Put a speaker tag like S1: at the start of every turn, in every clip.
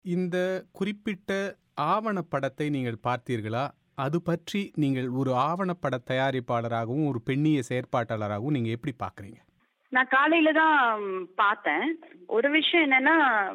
S1: இந்த குறிப்பிட்ட ஆவணப்படத்தை நீங்கள் பார்த்தீர்களா அது பற்றி நீங்கள் ஒரு ஆவணப்பட தயாரிப்பாளராகவும் ஒரு பெண்ணிய செயற்பாட்டாளராகவும் நீங்க எப்படி பார்க்குறீங்க
S2: நான் காலையில தான் பார்த்தேன் ஒரு விஷயம் என்னன்னா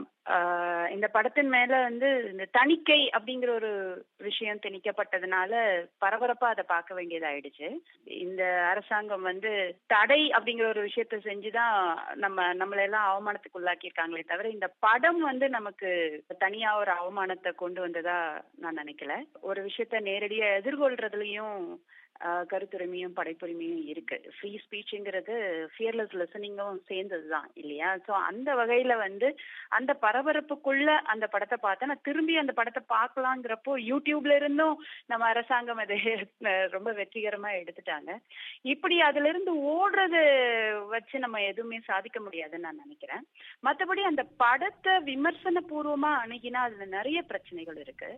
S2: ஆஹ் இந்த படத்தின் மேல வந்து இந்த தணிக்கை அப்படிங்கிற ஒரு விஷயம் திணிக்கப்பட்டதுனால பரபரப்பா அதை பார்க்க வேண்டியதாயிடுச்சு இந்த அரசாங்கம் வந்து தடை அப்படிங்கிற ஒரு விஷயத்த செஞ்சுதான் நம்ம நம்மள எல்லாம் அவமானத்துக்கு உள்ளாக்கியிருக்காங்களே தவிர இந்த படம் வந்து நமக்கு தனியா ஒரு அவமானத்தை கொண்டு வந்ததா நான் நினைக்கல ஒரு விஷயத்த நேரடியா எதிர்கொள்றதுலயும் கருத்துரிமையும் படைப்புரிமையும் இருக்கு ஃப்ரீ ஸ்பீச்சுங்கிறது ஃபியர்லெஸ் லிசனிங்கும் சேர்ந்தது தான் இல்லையா ஸோ அந்த வகையில வந்து அந்த பரபரப்புக்குள்ள அந்த படத்தை பார்த்தா நான் திரும்பி அந்த படத்தை பார்க்கலாங்கிறப்போ யூடியூப்ல இருந்தும் நம்ம அரசாங்கம் அதை ரொம்ப வெற்றிகரமா எடுத்துட்டாங்க இப்படி அதுல இருந்து ஓடுறது வச்சு நம்ம எதுவுமே சாதிக்க முடியாதுன்னு நான் நினைக்கிறேன் மற்றபடி அந்த படத்தை விமர்சன பூர்வமா அணுகினா அதுல நிறைய பிரச்சனைகள் இருக்கு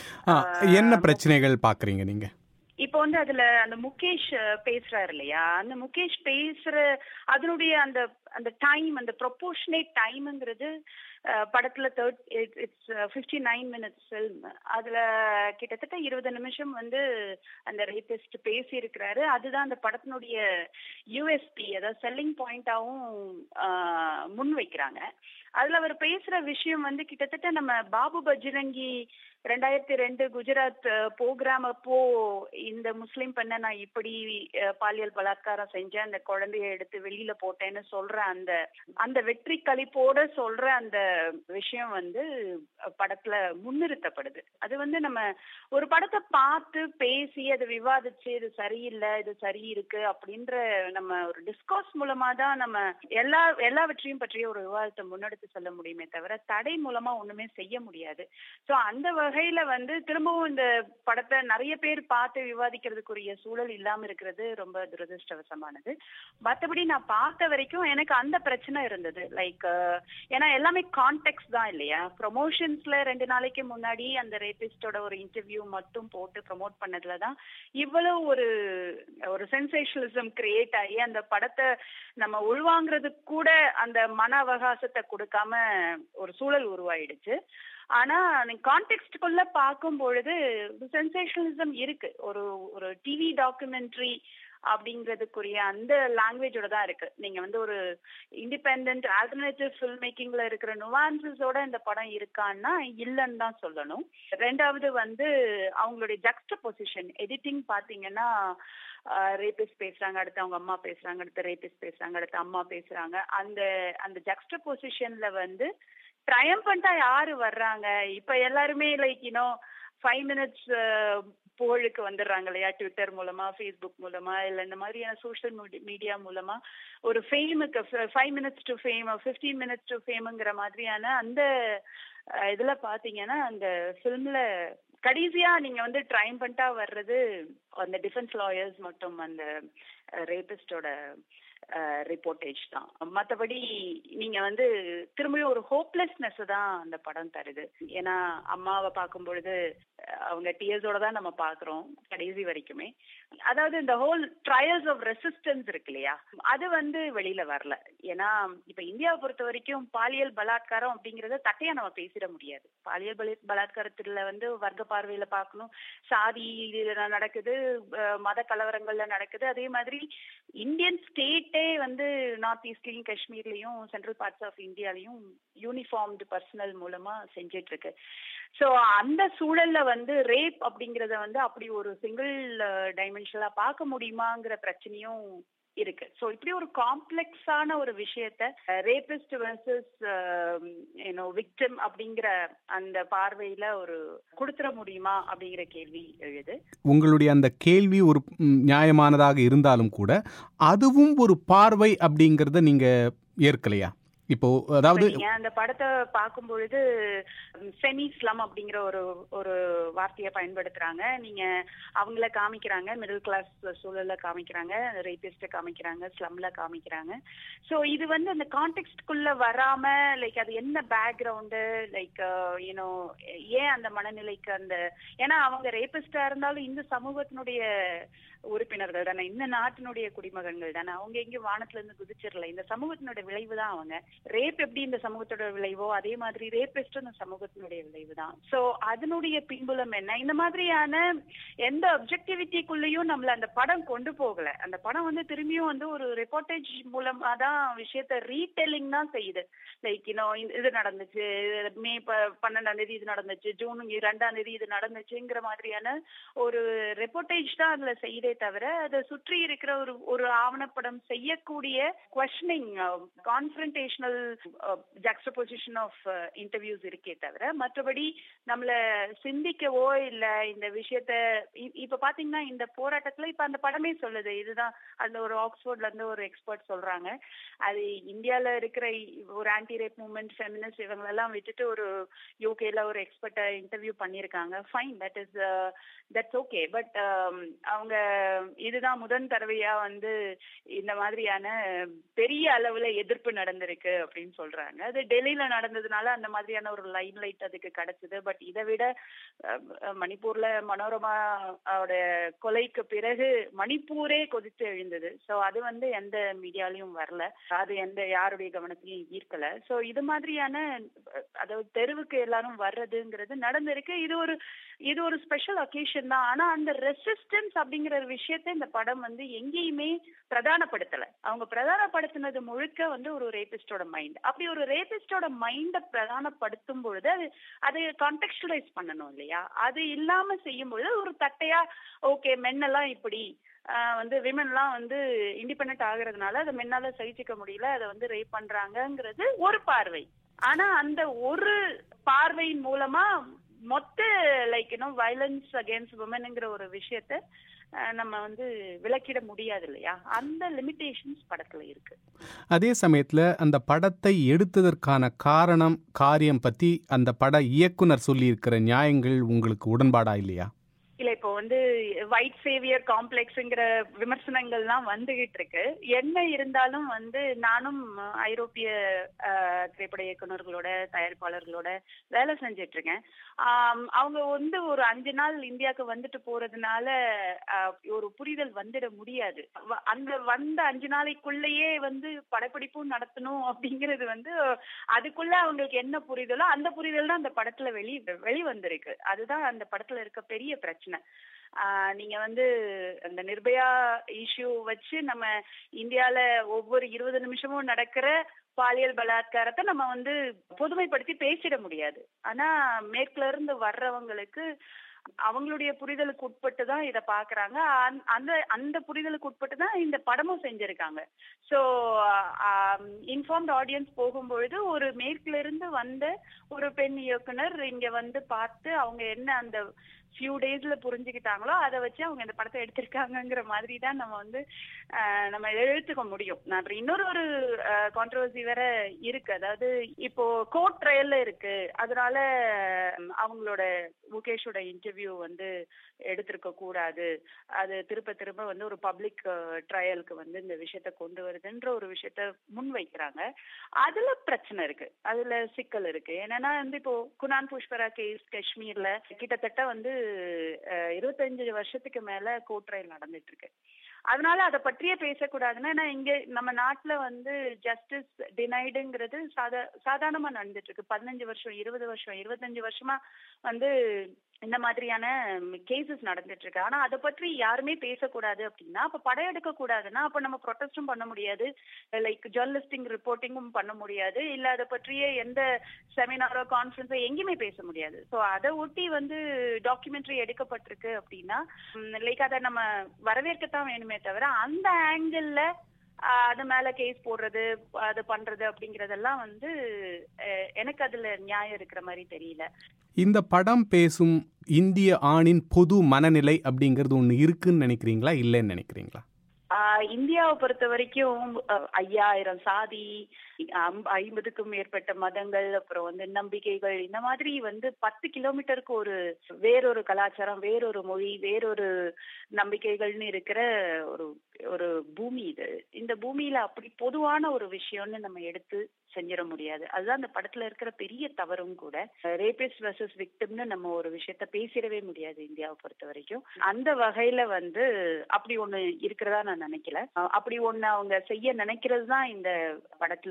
S1: என்ன பிரச்சனைகள் பாக்குறீங்க நீங்க
S2: இப்போ வந்து அதுல அந்த முகேஷ் பேசுறாரு இல்லையா அந்த முகேஷ் பேசுற அதனுடைய அந்த அந்த டைம் அந்த ப்ரொபோஷனேட் டைம்ங்கிறது படத்துல third it's fifty nine minutes film அதுல கிட்டத்தட்ட இருபது நிமிஷம் வந்து அந்த ரேபிஸ்ட் பேசி இருக்கிறாரு அதுதான் அந்த படத்தினுடைய யூஎஸ்பி அதாவது செல்லிங் பாயிண்டாவும் முன் வைக்கிறாங்க அதுல அவர் பேசுற விஷயம் வந்து கிட்டத்தட்ட நம்ம பாபு பஜ்ரங்கி ரெண்டாயிரத்தி ரெண்டு குஜராத் ப்ரோக்ராம் அப்போ இந்த முஸ்லிம் பெண்ணை நான் இப்படி பாலியல் பலாத்காரம் செஞ்சேன் அந்த குழந்தைய எடுத்து வெளியில போட்டேன்னு சொல்ற அந்த அந்த வெற்றி கழிப்போட சொல்ற அந்த விஷயம் வந்து படத்துல முன்னிறுத்தப்படுது அது வந்து நம்ம ஒரு படத்தை பார்த்து பேசி அதை விவாதிச்சு இது சரியில்லை இது சரி இருக்கு அப்படின்ற நம்ம ஒரு டிஸ்கோஸ் மூலமா தான் நம்ம எல்லா எல்லாவற்றையும் பற்றிய ஒரு விவாதத்தை முன்னெடுத்து சொல்ல முடியுமே தவிர தடை மூலமா ஒண்ணுமே செய்ய முடியாது சோ அந்த வகையில வந்து திரும்பவும் இந்த படத்தை நிறைய பேர் பார்த்து விவாதிக்கிறதுக்குரிய சூழல் இல்லாம இருக்கிறது ரொம்ப துரதிருஷ்டவசமானது மற்றபடி நான் பார்த்த வரைக்கும் எனக்கு அந்த பிரச்சனை இருந்தது லைக் ஏன்னா எல்லாமே கான்டெக்ட் தான் இல்லையா ப்ரொமோஷன்ஸ்ல ரெண்டு நாளைக்கு முன்னாடி அந்த ரேபிஸ்டோட ஒரு இன்டர்வியூ மட்டும் போட்டு ப்ரமோட் பண்ணதுல தான் இவ்வளவு ஒரு ஒரு சென்சேஷனலிசம் கிரியேட் ஆகி அந்த படத்தை நம்ம உள்வாங்கிறதுக்கு கூட அந்த மன அவகாசத்தை கொடுக்காம ஒரு சூழல் உருவாயிடுச்சு ஆனா கான்டெக்ட்குள்ள பார்க்கும் பொழுது சென்சேஷனலிசம் இருக்கு ஒரு ஒரு டிவி டாக்குமெண்ட்ரி அப்படிங்கிறதுக்குரிய அந்த லாங்குவேஜோட தான் இருக்கு நீங்க வந்து ஒரு இண்டிபெண்ட் ஆல்டர்னேட்டிவ் ஃபில்ம் மேக்கிங்ல இருக்கிற நுவான்சஸோட இந்த படம் இருக்கான்னா இல்லைன்னு தான் சொல்லணும் ரெண்டாவது வந்து அவங்களுடைய ஜக்ஸ்ட பொசிஷன் எடிட்டிங் பாத்தீங்கன்னா ரேபிஸ் பேசுறாங்க அடுத்து அவங்க அம்மா பேசுறாங்க அடுத்து ரேபிஸ் பேசுறாங்க அடுத்து அம்மா பேசுறாங்க அந்த அந்த ஜக்ஸ்ட பொசிஷன்ல வந்து ட்ரையம்பண்டா யாரு வர்றாங்க இப்ப எல்லாருமே லைக் யூனோ ஃபைவ் மினிட்ஸ் புகழுக்கு வந்துடுறாங்க இல்லையா ட்விட்டர் மூலமா ஃபேஸ்புக் மூலமா இல்ல இந்த மாதிரியான சோஷியல் மீடியா மூலமா ஒரு ஃபேமுக்கு five minutes to fame fifteen minutes to ஃபேமுங்கிற மாதிரியான அந்த இதுல பாத்தீங்கன்னா அந்த ஃபிலிம்ல கடைசியா நீங்க வந்து ட்ரைம்பண்டா வர்றது அந்த டிஃபென்ஸ் லாயர்ஸ் மற்றும் அந்த ரேபிஸ்டோட ரிப்போர்ட்டேஜ் தான் மற்றபடி நீங்க வந்து திரும்பியும் ஒரு ஹோப்லெஸ்னஸ் தான் அந்த படம் தருது ஏன்னா அம்மாவை பார்க்கும் பொழுது அவங்க டியர்ஸோட தான் நம்ம பாக்குறோம் கடைசி வரைக்குமே அதாவது இந்த ஹோல் ட்ரையல்ஸ் ஆஃப் ரெசிஸ்டன்ஸ் இருக்கு இல்லையா அது வந்து வெளியில வரல ஏன்னா இப்ப இந்தியாவை பொறுத்த வரைக்கும் பாலியல் பலாத்காரம் அப்படிங்கறத தட்டையா நம்ம பேசிட முடியாது பாலியல் பலாத்காரத்துல வந்து வர்க்க பார்வையில பார்க்கணும் சாதி நடக்குது மத கலவரங்கள்ல நடக்குது அதே மாதிரி இந்தியன் ஸ்டேட்டே வந்து நார்த் ஈஸ்ட்லயும் காஷ்மீர்லயும் சென்ட்ரல் பார்ட்ஸ் ஆஃப் இந்தியாலையும் யூனிஃபார்ம்டு பர்சனல் மூலமா செஞ்சிட்டு இருக்கு ஸோ அந்த சூழல்ல வந்து ரேப் அப்படிங்கறத வந்து அப்படி ஒரு சிங்கிள் டைமென்ஷனலா பார்க்க முடியுமாங்கிற பிரச்சனையும் இருக்கு ஸோ இப்படி ஒரு காம்ப்ளெக்ஸான ஒரு விஷயத்த ரேபிஸ்ட் வர்சஸ் யூனோ விக்டிம் அப்படிங்கிற அந்த பார்வையில ஒரு கொடுத்துட முடியுமா அப்படிங்கிற கேள்வி எழுது
S1: உங்களுடைய அந்த கேள்வி ஒரு நியாயமானதாக இருந்தாலும் கூட அதுவும் ஒரு பார்வை அப்படிங்கறத நீங்க ஏற்கலையா இப்போ அதாவது
S2: அந்த படத்தை பார்க்கும் பொழுது செமி ஸ்லம் அப்படிங்கிற ஒரு ஒரு வார்த்தையை பயன்படுத்துறாங்க நீங்க அவங்கள காமிக்கிறாங்க மிடில் கிளாஸ் சூழல்ல காமிக்கிறாங்க ரேபிஸ்ட காமிக்கிறாங்க ஸ்லம்ல காமிக்கிறாங்க ஸோ இது வந்து அந்த கான்டெக்ட்குள்ள வராம லைக் அது என்ன பேக்ரவுண்டு லைக் யூனோ ஏன் அந்த மனநிலைக்கு அந்த ஏன்னா அவங்க ரேபிஸ்டா இருந்தாலும் இந்த சமூகத்தினுடைய உறுப்பினர்கள் தானே இந்த நாட்டினுடைய குடிமகன்கள் தானே அவங்க எங்கேயும் வானத்துல இருந்து குதிச்சிடல இந்த சமூகத்தினுடைய விளைவு தான் அவங்க ரேப் எப்படி இந்த சமூகத்தோட விளைவோ அதே மாதிரி ரேபிஸ்ட் இந்த சமூகத்தினுடைய விளைவு தான் சோ அதனுடைய பின்புலம் என்ன இந்த மாதிரியான எந்த அப்செக்டிவிட்டிக்குள்ளேயும் நம்மள அந்த படம் கொண்டு போகல அந்த படம் வந்து திரும்பியும் வந்து ஒரு ரெப்போர்டேஜ் மூலமா தான் விஷயத்த ரீடெல்லிங் தான் செய்யுது லைக் இன்னும் இது நடந்துச்சு மே பன்னெண்டாம் தேதி இது நடந்துச்சு ஜூன் ரெண்டாம் தேதி இது நடந்துச்சுங்கிற மாதிரியான ஒரு ரெப்போர்டேஜ் தான் அதுல செய்யுதே தவிர அதை சுற்றி இருக்கிற ஒரு ஒரு ஆவணப்படம் செய்யக்கூடிய questioning confrontational juxtaposition of interviews இருக்கே தவிர மற்றபடி நம்மள சிந்திக்கவோ இல்ல இந்த விஷயத்த இப்ப பாத்தீங்கன்னா இந்த போராட்டத்துல இப்ப அந்த படமே சொல்லுது இதுதான் அந்த ஒரு ஆக்ஸ்போர்ட்ல இருந்து ஒரு எக்ஸ்பர்ட் சொல்றாங்க அது இந்தியால இருக்கிற ஒரு ஆன்டி ரேப் மூவ்மெண்ட் ஃபெமினிஸ்ட் இவங்களெல்லாம் விட்டுட்டு ஒரு யூகேல ஒரு எக்ஸ்பர்ட்டை இன்டர்வியூ பண்ணியிருக்காங்க fine that is that's okay but அவங்க இதுதான் முதன் தடவையா வந்து இந்த மாதிரியான பெரிய அளவுல எதிர்ப்பு நடந்திருக்கு அப்படின்னு சொல்றாங்க அது டெல்லியில நடந்ததுனால அந்த மாதிரியான ஒரு லைம் லைட் அதுக்கு கிடைச்சது பட் இதை விட மணிப்பூர்ல மனோரமா கொலைக்கு பிறகு மணிப்பூரே கொதித்து எழுந்தது சோ அது வந்து எந்த மீடியாலையும் வரல அது எந்த யாருடைய கவனத்தையும் ஈர்க்கல சோ இது மாதிரியான அதாவது தெருவுக்கு எல்லாரும் வர்றதுங்கிறது நடந்திருக்கு இது ஒரு இது ஒரு ஸ்பெஷல் ஒகேஷன் தான் ஆனா அந்த ரெசிஸ்டன்ஸ் அப்படிங்கிற ஒரு விஷயத்த இந்த படம் வந்து எங்கேயுமே பிரதானப்படுத்தல அவங்க பிரதானப்படுத்தினது முழுக்க வந்து ஒரு ரேபிஸ்டோட மைண்ட் அப்படி ஒரு ரேபிஸ்டோட மைண்ட பிரதானப்படுத்தும் பொழுது அது அதை கான்டெக்சுவலைஸ் பண்ணணும் இல்லையா அது இல்லாம செய்யும் பொழுது ஒரு தட்டையா ஓகே மென்னெல்லாம் இப்படி வந்து விமன்லாம் வந்து இண்டிபெண்ட் ஆகுறதுனால அதை மென்னால சகிச்சுக்க முடியல அதை வந்து ரேப் பண்றாங்கங்கிறது ஒரு பார்வை ஆனா அந்த ஒரு பார்வையின் மூலமா மொத்த லைக் யூனோ வயலன்ஸ் அகேன்ஸ்ட் உமனுங்கிற ஒரு விஷயத்த நம்ம வந்து விளக்கிட முடியாது இல்லையா அந்த லிமிடேஷன்ஸ் படத்துல இருக்கு
S1: அதே சமயத்துல அந்த படத்தை எடுத்ததற்கான காரணம் காரியம் பத்தி அந்த பட இயக்குனர் சொல்லி இருக்கிற நியாயங்கள் உங்களுக்கு உடன்பாடா இல்லையா
S2: இல்ல இப்போ வந்து ஒயிட் சேவியர் காம்ப்ளெக்ஸ்ங்கிற விமர்சனங்கள்லாம் வந்துகிட்டு இருக்கு என்ன இருந்தாலும் வந்து நானும் ஐரோப்பிய திரைப்பட இயக்குநர்களோட தயாரிப்பாளர்களோட வேலை செஞ்சிட்டு இருக்கேன் அவங்க வந்து ஒரு அஞ்சு நாள் இந்தியாவுக்கு வந்துட்டு போறதுனால ஒரு புரிதல் வந்துட முடியாது அந்த வந்த அஞ்சு நாளைக்குள்ளேயே வந்து படப்பிடிப்பும் நடத்தணும் அப்படிங்கிறது வந்து அதுக்குள்ள அவங்களுக்கு என்ன புரிதலோ அந்த புரிதல் தான் அந்த படத்துல வெளி வெளிவந்திருக்கு அதுதான் அந்த படத்துல இருக்க பெரிய பிரச்சனை நீங்க வந்து அந்த நிர்பயா இஷ்யூ வச்சு நம்ம இந்தியால ஒவ்வொரு இருபது நிமிஷமும் நடக்கிற பாலியல் பலாத்காரத்தை நம்ம வந்து பொதுமைப்படுத்தி பேசிட முடியாது ஆனா மேற்குல இருந்து வர்றவங்களுக்கு அவங்களுடைய புரிதலுக்கு உட்பட்டு தான் இதை பாக்குறாங்க அந்த அந்த புரிதலுக்கு உட்பட்டு தான் இந்த படமும் செஞ்சிருக்காங்க ஸோ இன்ஃபார்ம்ட் ஆடியன்ஸ் போகும்பொழுது ஒரு மேற்குல இருந்து வந்த ஒரு பெண் இயக்குனர் இங்க வந்து பார்த்து அவங்க என்ன அந்த ஃபியூ டேஸ்ல புரிஞ்சுக்கிட்டாங்களோ அதை வச்சு அவங்க இந்த படத்தை எடுத்திருக்காங்கிற மாதிரி தான் நம்ம வந்து நம்ம எழுத்துக்க முடியும் நான் இன்னொரு ஒரு கான்ட்ரவர்சி வேற இருக்கு அதாவது இப்போ கோர்ட் ட்ரையல்ல இருக்கு அதனால அவங்களோட முகேஷோட இன்டர்வியூ வந்து எடுத்திருக்க கூடாது அது திரும்ப திரும்ப வந்து ஒரு பப்ளிக் ட்ரையலுக்கு வந்து இந்த விஷயத்த கொண்டு வருதுன்ற ஒரு விஷயத்த முன் வைக்கிறாங்க அதுல பிரச்சனை இருக்கு அதுல சிக்கல் இருக்கு என்னன்னா வந்து இப்போ குனான் புஷ்பரா கேஸ் காஷ்மீர்ல கிட்டத்தட்ட வந்து இருபத்தஞ்சு வருஷத்துக்கு மேல கோர்ட் ட்ரையல் நடந்துட்டு இருக்கு அதனால அதை பற்றியே பேசக்கூடாதுன்னா இங்க நம்ம நாட்டுல வந்து ஜஸ்டிஸ் டினைடுங்கிறது சாதா சாதாரணமா நடந்துட்டு இருக்கு பதினஞ்சு வருஷம் இருபது வருஷம் இருபத்தஞ்சு வருஷமா வந்து இந்த மாதிரியான கேசஸ் நடந்துட்டு இருக்கு ஆனா அதை பற்றி யாருமே பேசக்கூடாது அப்படின்னா அப்ப படம் எடுக்க கூடாதுன்னா அப்ப நம்ம ப்ரொட்டஸ்டும் பண்ண முடியாது லைக் ஜேர்னலிஸ்டிங் ரிப்போர்ட்டிங்கும் பண்ண முடியாது இல்ல அதை பற்றிய எந்த செமினாரோ கான்ஃபரன்ஸோ எங்கேயுமே பேச முடியாது ஸோ அதை ஒட்டி வந்து டாக்குமெண்ட்ரி எடுக்கப்பட்டிருக்கு அப்படின்னா லைக் அதை நம்ம வரவேற்கத்தான் வேணுமே தவிர அந்த ஆங்கிள் அது மேல கேஸ் போடுறது அது பண்றது அப்படிங்கறதெல்லாம் வந்து எனக்கு அதுல நியாயம் இருக்கிற மாதிரி தெரியல
S1: இந்த படம் பேசும் இந்திய ஆணின் பொது மனநிலை அப்படிங்கிறது ஒண்ணு இருக்குன்னு நினைக்கிறீங்களா இல்லைன்னு நினைக்கிறீங்களா
S2: இந்தியாவை பொறுத்த வரைக்கும் ஐயாயிரம் சாதி ஐம்பதுக்கும் மேற்பட்ட மதங்கள் அப்புறம் வந்து நம்பிக்கைகள் இந்த மாதிரி வந்து பத்து கிலோமீட்டருக்கு ஒரு வேறொரு கலாச்சாரம் வேறொரு மொழி வேறொரு நம்பிக்கைகள்னு இருக்கிற ஒரு ஒரு பூமி இது இந்த பூமியில அப்படி பொதுவான ஒரு விஷயம்னு நம்ம எடுத்து செஞ்சிட முடியாது அதுதான் அந்த படத்துல இருக்கிற பெரிய தவறும் கூட ரேபிஸ்ட் வர்சஸ் விக்டிம்னு நம்ம ஒரு விஷயத்த பேசிடவே முடியாது இந்தியாவை பொறுத்த வரைக்கும் அந்த வகையில வந்து அப்படி ஒண்ணு இருக்கிறதா நான் நினைக்கல அப்படி ஒண்ணு அவங்க செய்ய நினைக்கிறது தான் இந்த படத்துல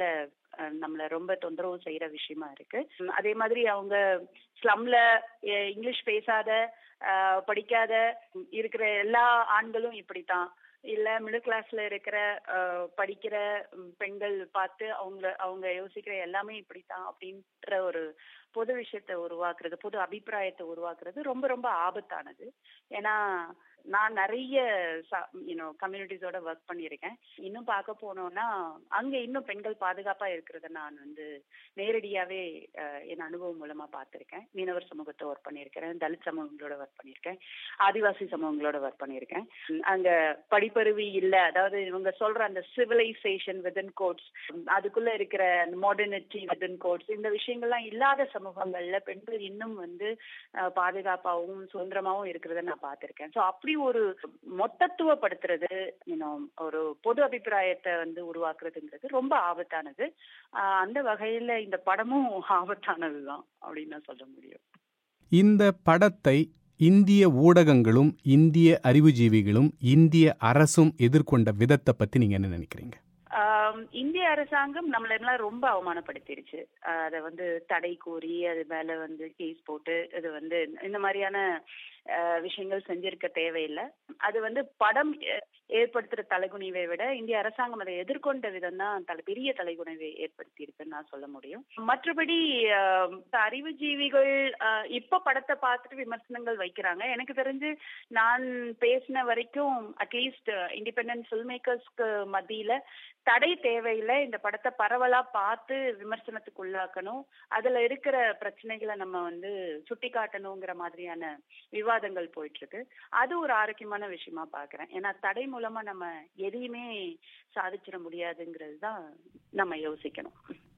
S2: அஹ், நம்மள ரொம்ப தொந்தரவு செய்யற விஷயமா இருக்கு உம், அதே மாதிரி அவங்க ஸ்லம்ல இங்கிலீஷ் பேசாத அஹ், படிக்காத உம், இருக்கிற எல்லா ஆண்களும் இப்படித்தான் இல்ல மிடில் கிளாஸ்ல இருக்கிற அஹ், படிக்கிற உம், பெண்கள் பார்த்து அவங்க அவங்க யோசிக்கிற எல்லாமே இப்படித்தான் அப்படின்ற ஒரு பொது விஷயத்தை உருவாக்குறது பொது அபிப்பிராயத்தை உருவாக்குறது ரொம்ப ரொம்ப ஆபத்தானது ஏன்னா நான் நிறைய யூனோ கம்யூனிட்டிஸோட ஒர்க் பண்ணியிருக்கேன் இன்னும் பார்க்க போனோம்னா அங்க இன்னும் பெண்கள் பாதுகாப்பா இருக்கிறத நான் வந்து நேரடியாவே அஹ், என் அனுபவம் மூலமா பார்த்திருக்கேன் மீனவர் சமூகத்தை ஒர்க் பண்ணியிருக்கிறேன் தலித் சமூகங்களோட ஒர்க் பண்ணியிருக்கேன் ஆதிவாசி சமூகங்களோட ஒர்க் பண்ணியிருக்கேன் உம், அங்க படிப்பருவி இல்ல அதாவது இவங்க சொல்ற அந்த சிவிலைசேஷன் விதன் கோட்ஸ் அதுக்குள்ள இருக்கிற மாடர்னிட்டி விதன் கோட்ஸ் இந்த விஷயங்கள்லாம் இல்லாத சமூகங்கள்ல பெண்கள் இன்னும் வந்து அஹ், பாதுகாப்பாகவும் சுதந்திரமாவும் இருக்கிறத நான் பார்த்திருக்கேன் ஸோ அப்படி ஒரு மொத்தத்துவப்படுத்துறது இன்னும் ஒரு பொது அபிப்பிராயத்தை வந்து உருவாக்குறதுங்கிறது ரொம்ப ஆபத்தானது ஆஹ் அந்த வகையில இந்த படமும் ஆபத்தானதுதான் அப்படின்னு நான் சொல்ல முடியும்
S1: இந்த படத்தை இந்திய ஊடகங்களும் இந்திய அறிவுஜீவிகளும் இந்திய அரசும் எதிர்கொண்ட விதத்தை பத்தி நீங்க என்ன நினைக்கிறீங்க
S2: ஆம், இந்திய அரசாங்கம் நம்மள எல்லாம் ரொம்ப அவமானப்படுத்திருச்சு ஆஹ் அதை வந்து தடை கூறி அது மேல வந்து கேஸ் போட்டு இது வந்து இந்த மாதிரியான ஆஹ், விஷயங்கள் செஞ்சிருக்க தேவையில்லை அது வந்து படம் ஏ- ஏற்படுத்துற தலைகுனிவை விட இந்திய அரசாங்கம் அதை எதிர்கொண்ட விதம் தான் தலை பெரிய தலைகுனிவை ஏற்படுத்தி இருக்குன்னு நான் சொல்ல முடியும் மற்றபடி ஆஹ், அறிவுஜீவிகள் ஆஹ், இப்ப படத்தை பார்த்துட்டு விமர்சனங்கள் வைக்கிறாங்க எனக்கு தெரிஞ்சு நான் பேசின வரைக்கும் அட்லீஸ்ட் இண்டிபெண்டன்ட் ஃபில்ம் மேக்கர்ஸ்க்கு மத்தியில தடை தேவையில்லை இந்த படத்தை பரவலா பார்த்து விமர்சனத்துக்கு உள்ளாக்கணும் அதுல இருக்கிற பிரச்சனைகளை நம்ம வந்து சுட்டி காட்டணுங்கிற மாதிரியான விவாதங்கள் போயிட்டு இருக்கு அது ஒரு ஆரோக்கியமான விஷயமா பாக்குறேன் ஏன்னா தடை மூலமா நம்ம எதையுமே சாதிச்சிட முடியாதுங்கிறது தான் நம்ம யோசிக்கணும்